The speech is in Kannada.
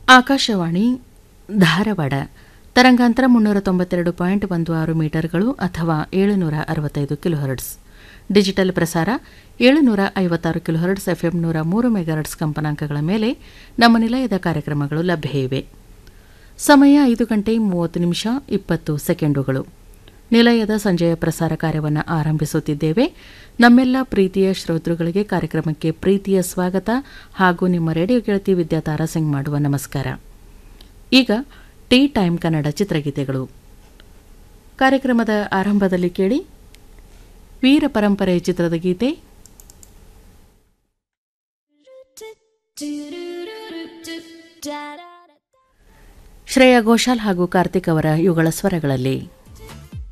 ಆಕಾಶವಾಣಿ ಧಾರವಾಡ ತರಂಗಾಂತರ ಮುನ್ನೂರ ತೊಂಬತ್ತೆರಡು ಪಾಯಿಂಟ್ ಒಂದು ಆರು ಮೀಟರ್ಗಳು ಅಥವಾ ಏಳುನೂರ ಅರವತ್ತೈದು ಕಿಲೋಹರ್ಟ್ಸ್ ಡಿಜಿಟಲ್ ಪ್ರಸಾರ ಏಳುನೂರ ಐವತ್ತಾರು ಕಿಲೋಹರ್ಟ್ಸ್ ಎಫ್ಎಂ ನೂರ ಮೂರು ಮೆಗಾಹರ್ಟ್ಸ್ ಕಂಪನಾಂಕಗಳ ಮೇಲೆ ನಮ್ಮ ನಿಲಯದ ಕಾರ್ಯಕ್ರಮಗಳು ಲಭ್ಯ ಇವೆ ಸಮಯ ಐದು ಗಂಟೆ ಮೂವತ್ತು ನಿಮಿಷ ಇಪ್ಪತ್ತು ಸೆಕೆಂಡುಗಳು ನಿಲಯದ ಸಂಜೆಯ ಪ್ರಸಾರ ಕಾರ್ಯವನ್ನು ಆರಂಭಿಸುತ್ತಿದ್ದೇವೆ ನಮ್ಮೆಲ್ಲ ಪ್ರೀತಿಯ ಶ್ರೋತೃಗಳಿಗೆ ಕಾರ್ಯಕ್ರಮಕ್ಕೆ ಪ್ರೀತಿಯ ಸ್ವಾಗತ ಹಾಗೂ ನಿಮ್ಮ ರೇಡಿಯೋ ಗೆಳತಿ ವಿದ್ಯಾ ತಾರಾಸಿಂಗ್ ಮಾಡುವ ನಮಸ್ಕಾರ ಈಗ ಟೀ ಟೈಮ್ ಕನ್ನಡ ಚಿತ್ರಗೀತೆಗಳು ಕಾರ್ಯಕ್ರಮದ ಆರಂಭದಲ್ಲಿ ಕೇಳಿ ವೀರ ಪರಂಪರೆ ಚಿತ್ರದ ಗೀತೆ ಶ್ರೇಯಾ ಘೋಷಾಲ್ ಹಾಗೂ ಕಾರ್ತಿಕ್ ಅವರ ಯುಗಳ ಸ್ವರಗಳಲ್ಲಿ